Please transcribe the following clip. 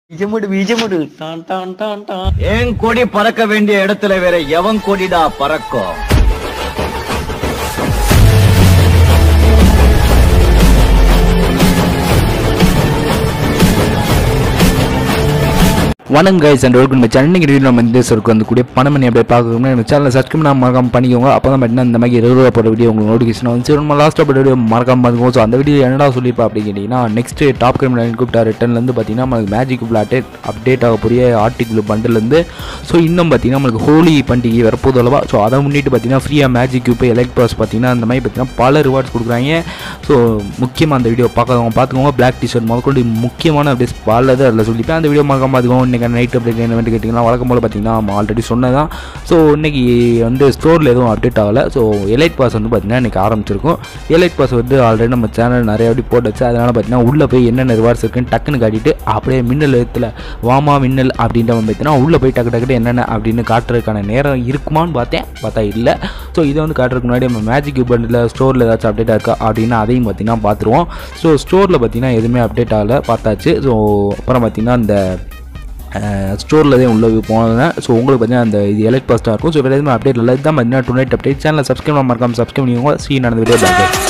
பீஜமுடு பீஜமுடு டான் டான் டான் டான் என் கொடி பறக்க வேண்டிய இடத்துல வேற எவன் கொடிடா பறக்கும் வணக்கம் கைஸ் அண்ட் வெல்கம் சேனல் இன்னைக்கு வீடியோ நம்ம இந்த சருக்கு வந்து கூடிய பணம் பண்ணி அப்படியே பார்க்கணும் நம்ம சேனலை சப்ஸ்கிரைப் பண்ணாம மறக்காம பண்ணிக்கோங்க அப்போ தான் பார்த்தீங்கன்னா இந்த மாதிரி இருபது ரூபா போட வீடியோ உங்களுக்கு நோட்டிஃபிகேஷன் வந்து நம்ம லாஸ்ட்டாக போட்ட வீடியோ மறக்காம பார்த்துக்கோங்க ஸோ அந்த வீடியோ என்னடா சொல்லிப்பா அப்படின்னு கேட்டிங்கன்னா நெக்ஸ்ட் டாப் கிரிமினல் கூப்பிட்டா ரிட்டர்ன்லேருந்து பார்த்தீங்கன்னா நம்மளுக்கு மேஜிக் அப்டேட் அப்டேட் ஆகக்கூடிய ஆர்டிகிள் பண்டிலேருந்து ஸோ இன்னும் பார்த்தீங்கன்னா நம்மளுக்கு ஹோலி பண்டிகை வரப்போது அல்லவா ஸோ அதை முன்னிட்டு பார்த்தீங்கன்னா ஃப்ரீயாக மேஜிக் கியூப் எலக்ட் பாஸ் பார்த்தீங்கன்னா அந்த மாதிரி பார்த்தீங்கன்னா பல ரிவார்ட்ஸ் கொடுக்குறாங்க ஸோ முக்கியமாக அந்த வீடியோ பார்க்காதவங்க பார்த்துக்கோங்க பிளாக் டிஷர்ட் முதற்கொண்டு முக்கியமான அப்டேட்ஸ் பலது அதில் சொல்லிப்பேன் அந்த வீடியோ மறக்காம பார்த்துக்கோங்க இன்றைக்கி நைட் அப்டேட் என்ன வேண்டி கேட்டிங்கன்னா வழக்கம் போல் பார்த்தீங்கன்னா நம்ம ஆல்ரெடி சொன்னதான் ஸோ இன்றைக்கி வந்து ஸ்டோரில் எதுவும் அப்டேட் ஆகலை ஸோ எலைட் பாஸ் வந்து பார்த்தீங்கன்னா இன்றைக்கி ஆரம்பிச்சிருக்கும் எலைட் பாஸ் வந்து ஆல்ரெடி நம்ம சேனல் நிறைய வாட்டி போட்டுச்சு அதனால் பார்த்தீங்கன்னா உள்ளே போய் என்னென்ன ரிவார்ட்ஸ் இருக்குன்னு டக்குன்னு காட்டிட்டு அப்படியே மின்னல் இடத்துல வாமா மின்னல் அப்படின்ற மாதிரி பார்த்தீங்கன்னா உள்ளே போய் டக்கு டக்குட்டு என்னென்ன அப்படின்னு காட்டுறதுக்கான நேரம் இருக்குமான்னு பார்த்தேன் பார்த்தா இல்லை ஸோ இதை வந்து காட்டுறதுக்கு முன்னாடி நம்ம மேஜிக் பண்டில் ஸ்டோரில் ஏதாச்சும் அப்டேட் இருக்கா அப்படின்னா அதையும் பார்த்தீங்கன்னா பார்த்துருவோம் ஸோ ஸ்டோரில் பார்த்தீங்கன்னா எதுவுமே அப்டேட் ஆகலை பார்த்தாச்சு ஸோ அப்புறம் பார்த்தீங்கன்னா அந்த ஸ்டோரில் தான் உள்ள போனேன் ஸோ உங்களுக்கு பார்த்தீங்கன்னா அந்த இது எலக்ட் பாஸ்ட்டாக இருக்கும் ஸோ வேறு எதுவுமே அப்டேட் இல்லை இதுதான் பார்த்தீங்கன்னா டுநைட் அப்டேட் சேனலை சப்ஸ்கிரைப் மறக்காம சப்ஸ்கிரைப் பண்ணிக்கோங்க சீ நடந்த வீடியோ பேக்